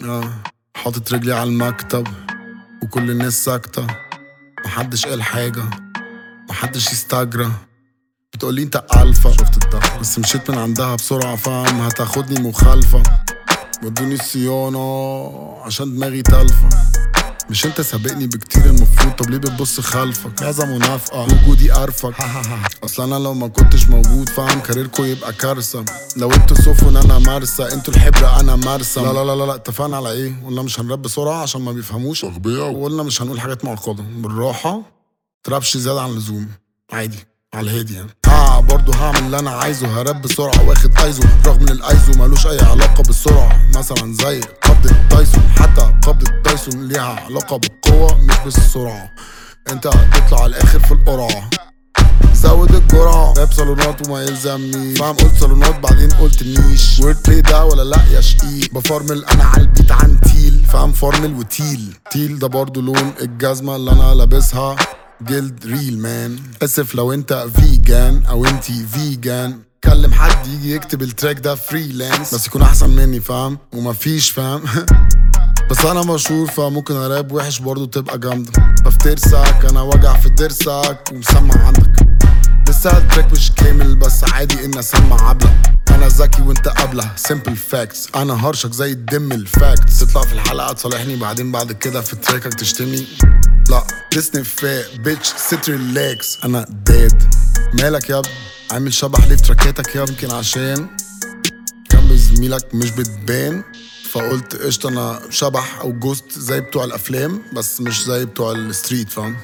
اه حاطط رجلي على المكتب وكل الناس ساكتة محدش قال حاجة محدش يستجرى بتقولي انت ألفا شفت الضغط بس مشيت من عندها بسرعة فاهم هتاخدني مخالفة ودوني الصيانة عشان دماغي تالفة مش انت سابقني بكتير المفروض طب ليه بتبص خلفك هذا منافقة وجودي قرفك اصل انا لو ما كنتش موجود فاهم كاريركو يبقى كارثة لو انتوا سفن انا مرسى انتوا الحبر انا مرسى لا لا لا لا, لا. اتفقنا على ايه قلنا مش هنراب بسرعة عشان ما بيفهموش أغبياء وقلنا مش هنقول حاجات معقدة بالراحة ترابش زيادة عن اللزوم عادي على الهادي يعني اه برضه هعمل اللي انا عايزه هراب بسرعة واخد ايزو رغم ان الايزو ملوش اي علاقة بالسرعة مثلا زي قبضة تايسون حتى قبضة تايسون ليها علاقة بالقوة مش بالسرعة انت هتطلع على الاخر في القرعة زود الجرعة راب صالونات وما يلزمني فاهم قلت صالونات بعدين قلت نيش وورد بلاي ده ولا لا يا شقيق بفرمل انا على البيت عن تيل فاهم فرمل وتيل تيل ده برضو لون الجزمة اللي انا لابسها جلد ريل مان اسف لو انت فيجان او انتي فيجان كلم حد يجي يكتب التراك ده فريلانس بس يكون احسن مني فاهم ومفيش فاهم بس انا مشهور فممكن اراب وحش برضه تبقى جامده بفترسك انا وجع في ضرسك ومسمع عندك لسه التراك مش كامل بس عادي ان اسمع عبلة انا ذكي وانت قبله سيمبل فاكتس انا هرشك زي الدم الفاكتس تطلع في الحلقه تصالحني بعدين بعد كده في تراكك تشتمني لا تسنف فاق بيتش ست ريلاكس انا ديد مالك يا ابني عامل شبح ليه في تراكاتك يا يمكن عشان جنب زميلك مش بتبان فقلت قشطة انا شبح او جوست زي بتوع الافلام بس مش زي بتوع الستريت فاهم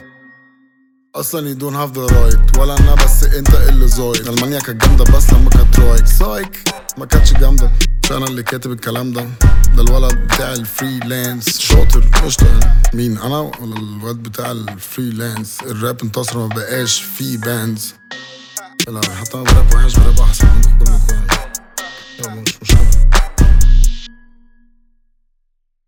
اصلا you don't have the right ولا انا بس انت اللي زايد المانيا كانت جامده بس لما كانت رايك سايك ما كانتش جامده مش انا اللي كاتب الكلام ده ده الولد بتاع الفريلانس شاطر قشطه يعني مين انا ولا الواد بتاع الفريلانس الراب انتصر ما بقاش فيه باندز لا حتى انا براب وحش براب احسن منكم كلكم